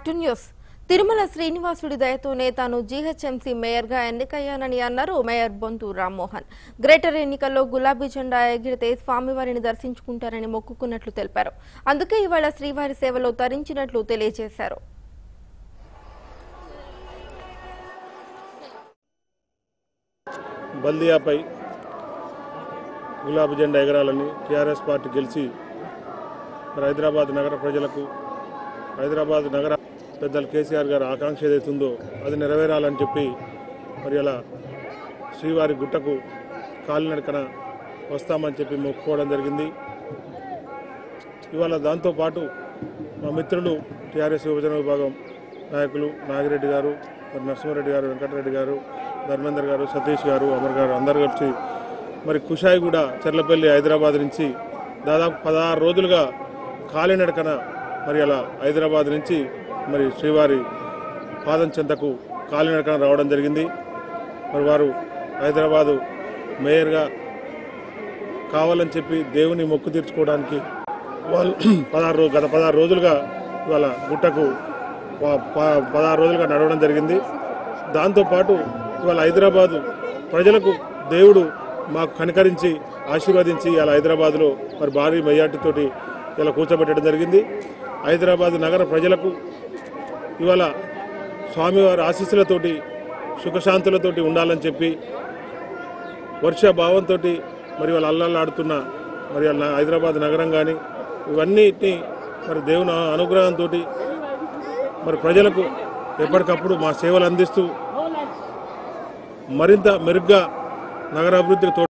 back to news Tirumala శ్రీనివాసుడి దయతోనే తాను జీహెచ్ఎంసీ మేయర్గా ఎన్నికయ్యానని అన్నారు మేయర్ బొంతు రామ్మోహన్ గ్రేటర్ ఎన్నికల్లో గులాబీ జెండా ఎగిరితే స్వామివారిని దర్శించుకుంటారని మొక్కుకున్నట్లు తెలిపారు అందుకే ఇవాళ శ్రీవారి సేవలో తరించినట్లు తెలియజేశారు బల్దియాపై గులాబీ జెండా ఎగరాలని టీఆర్ఎస్ పార్టీ గెలిచి మరి హైదరాబాద్ నగర ప్రజలకు హైదరాబాద్ నగర పెద్దలు కేసీఆర్ గారు ఆకాంక్ష ఏదైతుందో అది నెరవేరాలని చెప్పి మరి అలా శ్రీవారి గుట్టకు కాలినడకన వస్తామని చెప్పి మొక్కుకోవడం జరిగింది ఇవాళ దాంతోపాటు మా మిత్రులు టీఆర్ఎస్ యువజన విభాగం నాయకులు నాగిరెడ్డి గారు మరి నరసింహారెడ్డి గారు వెంకటరెడ్డి గారు ధర్మేందర్ గారు సతీష్ గారు అమర్ గారు అందరు కలిసి మరి కుషాయిగూడ చెర్లపల్లి హైదరాబాద్ నుంచి దాదాపు పదహారు రోజులుగా కాలినడకన మరి అలా హైదరాబాద్ నుంచి మరి శ్రీవారి పాదం చెంతకు కాలినడకన రావడం జరిగింది మరి వారు హైదరాబాదు మేయర్గా కావాలని చెప్పి దేవుని మొక్కు తీర్చుకోవడానికి వాళ్ళు పదహారు రోజు గత పదహారు రోజులుగా ఇవాళ గుట్టకు ప- ప- పదహారు రోజులుగా నడవడం జరిగింది దాంతోపాటు ఇవాళ హైదరాబాదు ప్రజలకు దేవుడు మాకు కనికరించి ఆశీర్వదించి ఇలా హైదరాబాద్లో మరి భారీ మెజార్టీతోటి ఇలా కూర్చోబెట్టడం జరిగింది హైదరాబాద్ నగర ప్రజలకు ఇవాళ స్వామివారి ఆశీస్సులతోటి సుఖశాంతులతోటి ఉండాలని చెప్పి వర్ష భావంతో మరి వాళ్ళు అల్లల్లాడుతున్న మరి వాళ్ళ హైదరాబాద్ నగరం కానీ ఇవన్నిటిని మరి దేవుని అనుగ్రహంతో మరి ప్రజలకు ఎప్పటికప్పుడు మా సేవలు అందిస్తూ మరింత మెరుగ్గా నగరాభివృద్ధికి తోడ్పడాలని